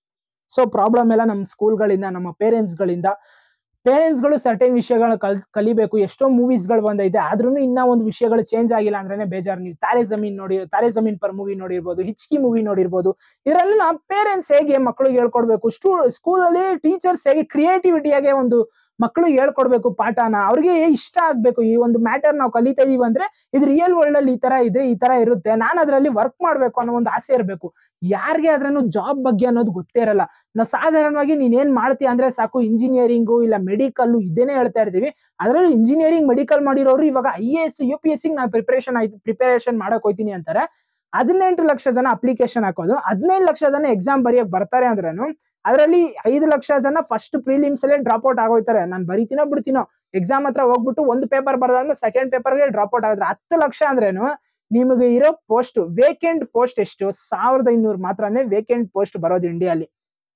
ಸೊ ಪ್ರಾಬ್ಲಮ್ ಎಲ್ಲ ನಮ್ಮ ಸ್ಕೂಲ್ಗಳಿಂದ ನಮ್ಮ ಪೇರೆಂಟ್ಸ್ಗಳಿಂದ ಪೇರೆಂಟ್ಸ್ಗಳು ಸರ್ಟೆನ್ ವಿಷಯಗಳನ್ನ ಕಲ್ ಕಲಿಬೇಕು ಎಷ್ಟೋ ಮೂವೀಸ್ಗಳು ಬಂದೈತೆ ಆದ್ರೂ ಇನ್ನ ಒಂದು ವಿಷಯಗಳು ಚೇಂಜ್ ಆಗಿಲ್ಲ ಅಂದ್ರೇನೆ ಬೇಜಾರು ನೀವು ತಾರೆ ಜಮೀನ್ ನೋಡಿ ತಾರೆ ಜಮೀನ್ ಪರ್ ಮೂವಿ ನೋಡಿರ್ಬೋದು ಹಿಚ್ಕಿ ಮೂವಿ ನೋಡಿರ್ಬೋದು ಇದರಲ್ಲೆಲ್ಲ ಪೇರೆಂಟ್ಸ್ ಹೇಗೆ ಮಕ್ಕಳಿಗೆ ಹೇಳ್ಕೊಡ್ಬೇಕು ಸ್ಟೂ ಸ್ಕೂಲಲ್ಲಿ ಟೀಚರ್ಸ್ ಹೇಗೆ ಕ್ರಿಯೇಟಿವಿಟಿಯಾಗೆ ಒಂದು ಮಕ್ಕಳು ಹೇಳ್ಕೊಡ್ಬೇಕು ಪಾಠನ ಅವ್ರಿಗೆ ಇಷ್ಟ ಆಗ್ಬೇಕು ಈ ಒಂದು ಮ್ಯಾಟರ್ ನಾವು ಕಲಿತಾ ಇದೀವಿ ಅಂದ್ರೆ ಇದು ರಿಯಲ್ ವರ್ಲ್ಡ್ ಅಲ್ಲಿ ಈ ತರ ಇದೆ ಈ ತರ ಇರುತ್ತೆ ನಾನು ಅದ್ರಲ್ಲಿ ವರ್ಕ್ ಮಾಡ್ಬೇಕು ಅನ್ನೋ ಒಂದು ಆಸೆ ಇರಬೇಕು ಯಾರಿಗೆ ಅದ್ರನ್ನು ಜಾಬ್ ಬಗ್ಗೆ ಅನ್ನೋದು ಗೊತ್ತೇ ಇರಲ್ಲ ನಾವು ಸಾಧಾರಣವಾಗಿ ನೀನ್ ಏನ್ ಮಾಡ್ತೀಯ ಅಂದ್ರೆ ಸಾಕು ಇಂಜಿನಿಯರಿಂಗು ಇಲ್ಲ ಮೆಡಿಕಲ್ ಇದೇನೆ ಹೇಳ್ತಾ ಇರ್ತೀವಿ ಅದರಲ್ಲೂ ಇಂಜಿನಿಯರಿಂಗ್ ಮೆಡಿಕಲ್ ಮಾಡಿರೋರು ಇವಾಗ I A S U P S C ನಾನು ಪ್ರಿಪರೇಷನ್ ಆಯ್ತು ಪ್ರಿಪರೇಷನ್ ಮಾಡಕ್ ಹೋಯ್ತೀನಿ ಅಂತಾರೆ ಹದಿನೆಂಟು ಲಕ್ಷ ಜನ ಅಪ್ಲಿಕೇಶನ್ ಹಾಕೋದು ಹದಿನೈದು ಲಕ್ಷ ಜನ ಎಕ್ಸಾಮ್ ಬರೆಯಕ್ ಬರ್ತಾರೆ ಅಂದ್ರೇನು ಅದರಲ್ಲಿ ಐದು ಲಕ್ಷ ಜನ ಫಸ್ಟ್ ಪ್ರಿಲಿಮ್ಸ್ ಅಲ್ಲೇ ಡ್ರಾಪ್ ಔಟ್ ಆಗೋಯ್ತಾರೆ ನಾನು ಬರಿತೀನೋ ಬಿಡ್ತೀನೋ ಎಕ್ಸಾಮ್ ಹತ್ರ ಹೋಗ್ಬಿಟ್ಟು ಒಂದು ಪೇಪರ್ ಬರ್ದಾದ್ಮೇಲೆ ಸೆಕೆಂಡ್ ಪೇಪರ್ಗೆ ಡ್ರಾಪ್ ಔಟ್ ಆಗಿದ್ರೆ ಹತ್ತು ಲಕ್ಷ ಅಂದ್ರೇನು ನಿಮಗೆ ಇರೋ ಪೋಸ್ಟ್ ವೇಕೆಂಟ್ ಪೋಸ್ಟ್ ಎಷ್ಟು ಸಾವಿರದ ಇನ್ನೂರು ಮಾತ್ರನೇ ವೇಕೆಂಟ್ ಪೋಸ್ಟ್ ಬರೋದು ಇಂಡಿಯಾಲಿ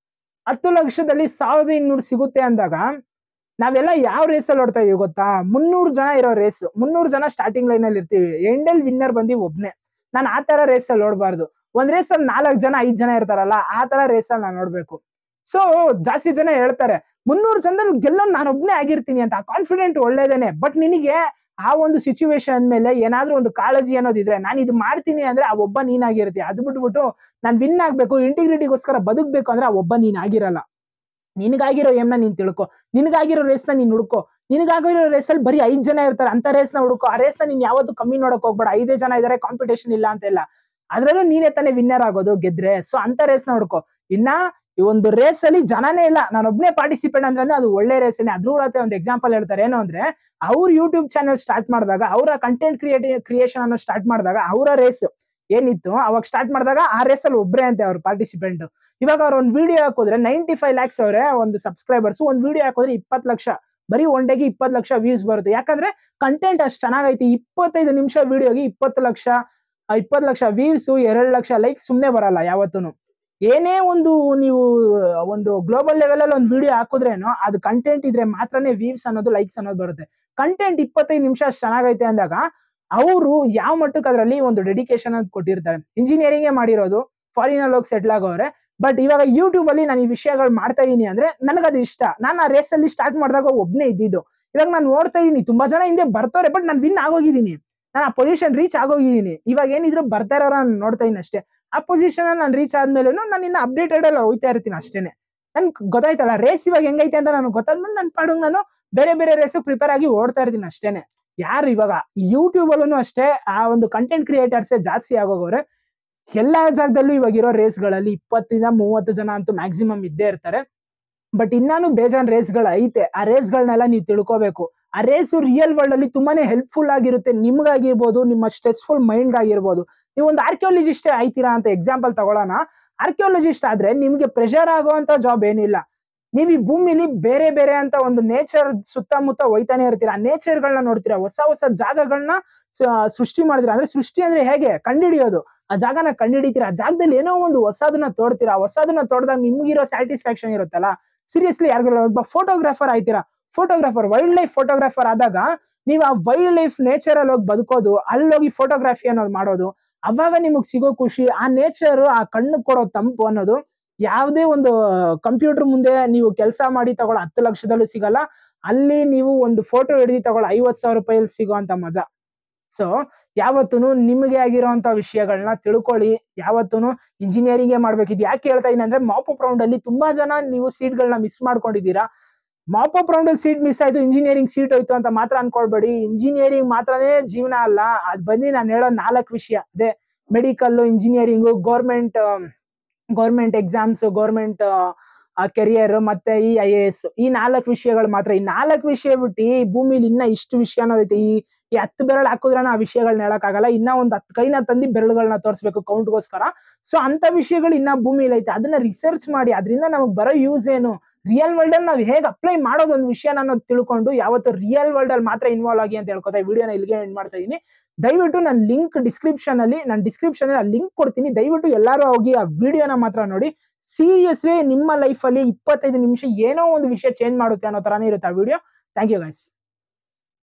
ಹತ್ತು ಲಕ್ಷದಲ್ಲಿ ಸಾವಿರದ ಇನ್ನೂರು ಸಿಗುತ್ತೆ ಅಂದಾಗ ನಾವೆಲ್ಲ ಯಾವ ರೇಸಲ್ಲಿ ಓಡ್ತಾ ಇದೀವಿ ಗೊತ್ತಾ ಮುನ್ನೂರು ಜನ ಇರೋ ರೇಸ್ ಮುನ್ನೂರು ಜನ ಸ್ಟಾರ್ಟಿಂಗ್ ಲೈನ್ ಅಲ್ಲಿ ಇರ್ತೀವಿ ಎಂಡಲ್ ವಿನ್ನರ್ ಬಂದಿ ಒಬ್ನೇ ನಾನು ಆ ತರ ರೇಸಲ್ಲಿ ಓಡಬಾರ್ದು ಒಂದ್ ರೇಸಲ್ಲಿ ನಾಲ್ಕು ಜನ ಐದ್ ಜನ ಇರ್ತಾರಲ್ಲ ಆ ತರ ರೇಸಲ್ಲಿ ನಾನು ನೋಡ್ಬೇಕು ಸೊ ಜಾಸ್ತಿ ಜನ ಹೇಳ್ತಾರೆ ಮುನ್ನೂರು ಜನದಲ್ಲಿ ಗೆಲ್ಲೋ ನಾನು ಒಬ್ನೇ ಆಗಿರ್ತೀನಿ ಅಂತ ಕಾನ್ಫಿಡೆಂಟ್ ಒಳ್ಳೇದೇನೆ ಬಟ್ ನಿನಗೆ ಆ ಒಂದು ಸಿಚುವೇಶನ್ ಮೇಲೆ ಏನಾದ್ರೂ ಒಂದು ಕಾಳಜಿ ಅನ್ನೋದಿದ್ರೆ ನಾನು ಇದು ಮಾಡ್ತೀನಿ ಅಂದ್ರೆ ಆ ಒಬ್ಬ ನೀನಾಗಿರ್ತೀಯ ಅದು ಬಿಟ್ಬಿಟ್ಟು ನಾನು ವಿನ್ ಆಗ್ಬೇಕು ಇಂಟಿಗ್ರಿಟಿಗೋಸ್ಕರ ಬದುಕ್ಬೇಕು ಅಂದ್ರೆ ಆ ಒಬ್ಬ ನೀನ್ ಆಗಿರಲ್ಲ ನಿನಗಾಗಿರೋ ಏಮ್ನ ನೀನ್ ತಿಳ್ಕೊ ನಿನಗಾಗಿರೋ ರೇಸ್ನ ನೀನ್ ಹುಡ್ಕೋ ನಿನಗಾಗಿರೋ ರೇಸಲ್ಲಿ ಬರೀ ಐದ್ ಜನ ಇರ್ತಾರೆ ಅಂತ ರೇಸ್ನ ಹುಡುಕೋ ಆ ರೇಸ್ನ ನೀನ್ ಯಾವತ್ತೂ ಕಮ್ಮಿ ನೋಡಕ್ ಹೋಗ್ಬೇಡ ಐದೇ ಜನ ಇದಾರೆ ಕಾಂಪಿಟೇಷನ್ ಇಲ್ಲ ಅಂತ ಇಲ್ಲ ಅದ್ರಲ್ಲೂ ನೀನೇ ತಾನೇ ವಿನ್ನರ್ ಆಗೋದು ಗೆದ್ರೆ ಸೊ ಅಂತ ರೇಸ್ನ ಹುಡ್ಕೋ ಇನ್ನ ಈ ಒಂದು ರೇಸ್ ಅಲ್ಲಿ ಜನನೇ ಇಲ್ಲ ನಾನು ಒಬ್ನೇ ಪಾರ್ಟಿಸಿಪೇಟ್ ಅಂದ್ರೆ ಅದು ಒಳ್ಳೆ ರೇಸೇನೆ ಅದ್ರ ಒಂದು ಎಕ್ಸಾಂಪಲ್ ಹೇಳ್ತಾರೆ ಏನು ಅಂದ್ರೆ ಅವ್ರ ಯೂಟ್ಯೂಬ್ ಚಾನೆಲ್ ಸ್ಟಾರ್ಟ್ ಮಾಡಿದಾಗ ಅವರ ಕಂಟೆಂಟ್ ಕ್ರಿಯೇಟಿ ಕ್ರಿಯೇಷನ್ ಅನ್ನು ಸ್ಟಾರ್ಟ್ ಮಾಡಿದಾಗ ಅವರ ರೇಸ್ ಏನಿತ್ತು ಅವಾಗ ಸ್ಟಾರ್ಟ್ ಮಾಡಿದಾಗ ಆ ರೇಸ್ ಅಲ್ಲಿ ಒಬ್ರೇ ಅಂತೆ ಅವ್ರ ಪಾರ್ಟಿಸಿಪೆಂಟ್ ಇವಾಗ ಅವ್ರ ಒಂದು ವಿಡಿಯೋ ಹಾಕಿದ್ರೆ ನೈಂಟಿ ಫೈವ್ ಲ್ಯಾಕ್ಸ್ ಅವರೇ ಒಂದು ಸಬ್ಸ್ಕ್ರೈಬರ್ಸ್ ಒಂದು ವಿಡಿಯೋ ಹಾಕಿದ್ರೆ ಇಪ್ಪತ್ತು ಲಕ್ಷ ಬರೀ ಒನ್ ಡೇಗೆ ಇಪ್ಪತ್ತು ಲಕ್ಷ ವ್ಯೂಸ್ ಬರುತ್ತೆ ಯಾಕಂದ್ರೆ ಕಂಟೆಂಟ್ ಅಷ್ಟು ಚೆನ್ನಾಗೈತಿ ಇಪ್ಪತ್ತೈದು ನಿಮಿಷ ವಿಡಿಯೋಗೆ ಇಪ್ಪತ್ತು ಲಕ್ಷ ಇಪ್ಪತ್ತು ಲಕ್ಷ ವ್ಯೂಸ್ ಎರಡು ಲಕ್ಷ ಲೈಕ್ ಸುಮ್ಮನೆ ಬರಲ್ಲ ಯಾವತ್ತೂ ಏನೇ ಒಂದು ನೀವು ಒಂದು ಗ್ಲೋಬಲ್ ಲೆವೆಲ್ ಅಲ್ಲಿ ಒಂದು ವಿಡಿಯೋ ಹಾಕಿದ್ರೇನು ಅದು ಕಂಟೆಂಟ್ ಇದ್ರೆ ಮಾತ್ರನೇ ವ್ಯೂಸ್ ಅನ್ನೋದು ಲೈಕ್ಸ್ ಅನ್ನೋದು ಬರುತ್ತೆ ಕಂಟೆಂಟ್ ಇಪ್ಪತ್ತೈದು ನಿಮಿಷ ಅಷ್ಟು ಚೆನ್ನಾಗೈತೆ ಅಂದಾಗ ಅವರು ಯಾವ ಮಟ್ಟಕ್ಕೆ ಅದರಲ್ಲಿ ಒಂದು ಡೆಡಿಕೇಶನ್ ಅಂತ ಕೊಟ್ಟಿರ್ತಾರೆ ಇಂಜಿನಿಯರಿಂಗೇ ಮಾಡಿರೋದು ಫಾರಿನ್ ಅಲ್ಲಿ ಹೋಗಿ ಸೆಟ್ಲ್ ಆಗೋರೆ ಬಟ್ ಇವಾಗ ಯೂಟ್ಯೂಬ್ ಅಲ್ಲಿ ನಾನು ಈ ವಿಷಯಗಳು ಮಾಡ್ತಾ ಇದೀನಿ ಅಂದ್ರೆ ನನಗದು ಇಷ್ಟ ನಾನು ಆ ರೇಸ್ ಅಲ್ಲಿ ಸ್ಟಾರ್ಟ್ ಮಾಡಿದಾಗ ಒಬ್ನೇ ಇದ್ದಿದ್ದು ಇವಾಗ ನಾನು ನೋಡ್ತಾ ಇದೀನಿ ತುಂಬಾ ಜನ ಹಿಂದೆ ಬರ್ತಾರೆ ಬಟ್ ನಾನು ವಿನ್ ಆಗೋಗಿದ್ದೀನಿ ನಾನು ಆ ಪೊಸಿಷನ್ ರೀಚ್ ಆಗೋಗಿದ್ದೀನಿ ಇವಾಗ ಏನಿದ್ರು ಬರ್ತಾ ಇರೋರ ನಾನು ನೋಡ್ತಾ ಇದೀನಿ ಅಷ್ಟೇ ಆ ಪೊಸಿಷನ್ ನಾನು ರೀಚ್ ಆದ್ಮೇಲೆ ನಾನು ಇನ್ನ ಅಪ್ಡೇಟೆಡ್ ಅಲ್ಲಿ ಹೋಗ್ತಾ ಇರ್ತೀನಿ ಅಷ್ಟೇನೆ ನನ್ ಗೊತ್ತಾಯ್ತಲ್ಲ ರೇಸ್ ಇವಾಗ ಹೆಂಗೈತೆ ಅಂತ ನನಗೆ ಗೊತ್ತಾದ್ಮೇಲೆ ನನ್ನ ಪಾಡು ನಾನು ಬೇರೆ ಬೇರೆ ರೇಸ್ ಪ್ರಿಪೇರ್ ಆಗಿ ಓಡ್ತಾ ಇರ್ತೀನಿ ಅಷ್ಟೇನೆ ಯಾರು ಇವಾಗ ಯೂಟ್ಯೂಬ್ ಅಲ್ಲೂ ಅಷ್ಟೇ ಆ ಒಂದು ಕಂಟೆಂಟ್ ಕ್ರಿಯೇಟರ್ಸ್ ಜಾಸ್ತಿ ಆಗೋಗೋರೆ ಎಲ್ಲಾ ಜಾಗದಲ್ಲೂ ಇವಾಗ ಇರೋ ರೇಸ್ಗಳಲ್ಲಿ ಇಪ್ಪತ್ತಿಂದ ಮೂವತ್ತು ಜನ ಅಂತೂ ಮ್ಯಾಕ್ಸಿಮಮ್ ಇದ್ದೇ ಇರ್ತಾರೆ ಬಟ್ ಇನ್ನಾನು ಬೇಜಾನ್ ರೇಸ್ಗಳು ಐತೆ ಆ ರೇಸ್ಗಳನ್ನೆಲ್ಲ ನೀವು ತಿಳ್ಕೋಬೇಕು ಆ ರೇಸ್ ರಿಯಲ್ ವರ್ಲ್ಡ್ ಅಲ್ಲಿ ತುಂಬಾನೇ ಹೆಲ್ಪ್ಫುಲ್ ಆಗಿರುತ್ತೆ ನಿಮ್ಗಾಗಿರ್ಬೋದು ನಿಮ್ಮ ಸ್ಟ್ರೆಸ್ಫುಲ್ ಮೈಂಡ್ ಆಗಿರ್ಬೋದು ನೀವು ಒಂದು ಆರ್ಕಿಯಾಲಜಿಸ್ಟೇ ಆಯ್ತೀರಾ ಅಂತ ಎಕ್ಸಾಂಪಲ್ ತಗೊಳ್ಳೋಣ ಆರ್ಕಿಯಾಲಜಿಸ್ಟ್ ಆದ್ರೆ ನಿಮ್ಗೆ ಪ್ರೆಷರ್ ಆಗುವಂತ ಜಾಬ್ ಏನಿಲ್ಲ ನೀವು ಈ ಭೂಮಿಲಿ ಬೇರೆ ಬೇರೆ ಅಂತ ಒಂದು ನೇಚರ್ ಸುತ್ತಮುತ್ತ ಹೋಯ್ತಾನೆ ಇರ್ತೀರಾ ಆ ನೇಚರ್ಗಳನ್ನ ನೋಡ್ತೀರಾ ಹೊಸ ಹೊಸ ಜಾಗಗಳನ್ನ ಸೃಷ್ಟಿ ಮಾಡಿದಿರಾ ಅಂದ್ರೆ ಸೃಷ್ಟಿ ಅಂದ್ರೆ ಹೇಗೆ ಕಂಡಿಡಿಯೋದು ಆ ಜಾಗನ ಕಂಡಿಡಿತೀರಾ ಆ ಜಾಗದಲ್ಲಿ ಏನೋ ಒಂದು ಹೊಸದನ್ನ ತೋಡ್ತೀರಾ ಹೊಸದನ್ನ ತೋಡ್ದಾಗ ನಿಮ್ಗಿರೋ ಸ್ಯಾಟಿಸ್ಫ್ಯಾಕ್ಷನ್ ಇರುತ್ತಲ್ಲ ಸೀರಿಯಸ್ಲಿ ಯಾರಿಗೂ ಒಬ್ಬ ಫೋಟೋಗ್ರಾಫರ್ ಆಯ್ತೀರಾ ಫೋಟೋಗ್ರಾಫರ್ ವೈಲ್ಡ್ ಲೈಫ್ ಫೋಟೋಗ್ರಾಫರ್ ಆದಾಗ ನೀವು ಆ ವೈಲ್ಡ್ ಲೈಫ್ ನೇಚರ್ ಅಲ್ಲಿ ಹೋಗಿ ಬದುಕೋದು ಅಲ್ಲೋಗಿ ಫೋಟೋಗ್ರಫಿ ಅನ್ನೋದು ಮಾಡೋದು ಅವಾಗ ನಿಮಗ್ ಸಿಗೋ ಖುಷಿ ಆ ನೇಚರ್ ಆ ಕಣ್ಣು ಕೊಡೋ ತಂಪು ಅನ್ನೋದು ಯಾವುದೇ ಒಂದು ಕಂಪ್ಯೂಟರ್ ಮುಂದೆ ನೀವು ಕೆಲಸ ಮಾಡಿ ತಗೊಳ್ಳೋ ಹತ್ತು ಲಕ್ಷದಲ್ಲೂ ಸಿಗಲ್ಲ ಅಲ್ಲಿ ನೀವು ಒಂದು ಫೋಟೋ ಹಿಡಿದು ತಗೊಳ್ಳೋ ಐವತ್ ಸಾವಿರ ರೂಪಾಯಲ್ಲಿ ಸಿಗೋಂತ ಮಜಾ ಸೊ ಯಾವತ್ತೂ ನಿಮಗೆ ಆಗಿರೋಂತ ವಿಷಯಗಳನ್ನ ತಿಳ್ಕೊಳ್ಳಿ ಯಾವತ್ತೂ ಇಂಜಿನಿಯರಿಂಗೇ ಮಾಡ್ಬೇಕು ಇದು ಯಾಕೆ ಹೇಳ್ತಾ ಇದೀನಿ ಅಂದ್ರೆ ಮಾಪಪ್ ರೌಂಡ್ ಅಲ್ಲಿ ತುಂಬಾ ಜನ ನೀವು ಸೀಟ್ಗಳನ್ನ ಮಿಸ್ ಮಾಡ್ಕೊಂಡಿದ್ದೀರಾ ಮಾಪಪ್ ರೌಂಡ್ ಅಲ್ಲಿ ಸೀಟ್ ಮಿಸ್ ಆಯ್ತು ಇಂಜಿನಿಯರಿಂಗ್ ಸೀಟ್ ಹೋಯ್ತು ಅಂತ ಮಾತ್ರ ಅನ್ಕೊಳ್ಬೇಡಿ ಇಂಜಿನಿಯರಿಂಗ್ ಮಾತ್ರನೇ ಜೀವನ ಅಲ್ಲ ಅದ್ ಬಂದು ನಾನು ಹೇಳೋ ನಾಲ್ಕು ವಿಷಯ ಅದೇ medical engineering government government exams government career ಮತ್ತೆ ಈ ಐ ಎ ಎಸ್ ಈ ನಾಲ್ಕು ವಿಷಯಗಳು ಮಾತ್ರ ಈ ನಾಲ್ಕು ವಿಷಯ ಬಿಟ್ಟು ಈ ಭೂಮಿಲಿ ಇನ್ನ ಇಷ್ಟು ವಿಷಯ ಅನ್ನೋದೈತೆ ಈ ಈ ಹತ್ತು ಬೆರಳು ಹಾಕಿದ್ರೆ ಆ ವಿಷಯಗಳನ್ನ ಹೇಳಕ್ಕಾಗಲ್ಲ ಇನ್ನ ಒಂದ್ ಹತ್ತು ಕೈನ ತಂದು ಬೆರಳುಗಳನ್ನ ತೋರಿಸ್ಬೇಕು ಕೌಂಟ್ಗೋಸ್ಕರ ಸೊ ಅಂತ ವಿಷಯಗಳು ಇನ್ನ ಭೂಮಿಲಿ ಐತೆ ಅದನ್ನ ರಿಸರ್ಚ್ ಮಾಡಿ ಅದರಿಂದ ನಮಗ್ ಬರೋ ಯೂಸ್ ಏನು ರಿಯಲ್ ವರ್ಲ್ಡ್ ಅಲ್ಲಿ ನಾವು ಹೇಗೆ ಅಪ್ಲೈ ಮಾಡೋದು ಒಂದು ವಿಷಯ ಅನ್ನೋದು ತಿಳ್ಕೊಂಡು ಯಾವತ್ತು ರಿಯಲ್ ವರ್ಲ್ಡ್ ಅಲ್ಲಿ ಮಾತ್ರ ಇನ್ವಾಲ್ವ್ ಆಗಿ ಅಂತ ಹೇಳ್ಕೊತಾ ವಿಡಿಯೋನ ಇಲ್ಲಿಗೆ ಎಂಡ್ ಮಾಡ್ತಾ ಇದೀನಿ ದಯವಿಟ್ಟು ನಾನು ಲಿಂಕ್ ಡಿಸ್ಕ್ರಿಪ್ಷನ್ ಅಲ್ಲಿ ನಾನು ಡಿಸ್ಕ್ರಿಪ್ಷನ್ ಅಲ್ಲಿ ಲಿಂಕ್ ಕೊಡ್ತೀನಿ ದಯವಿಟ್ಟು ಎಲ್ಲರೂ ಹೋಗಿ ಆ ವಿಡಿಯೋನ ಮಾತ್ರ ನೋಡಿ ಸೀರಿಯಸ್ಲಿ ನಿಮ್ಮ ಲೈಫ್ ಅಲ್ಲಿ ಇಪ್ಪತ್ತೈದು ನಿಮಿಷ ಏನೋ ಒಂದು ವಿಷಯ ಚೇಂಜ್ ಮಾಡುತ್ತೆ ಅನ್ನೋ ತರಾನೇ ಇರುತ್ತೆ ಆ ವಿಡಿಯೋ ಥ್ಯಾಂಕ್ ಯು ಗೈಸ್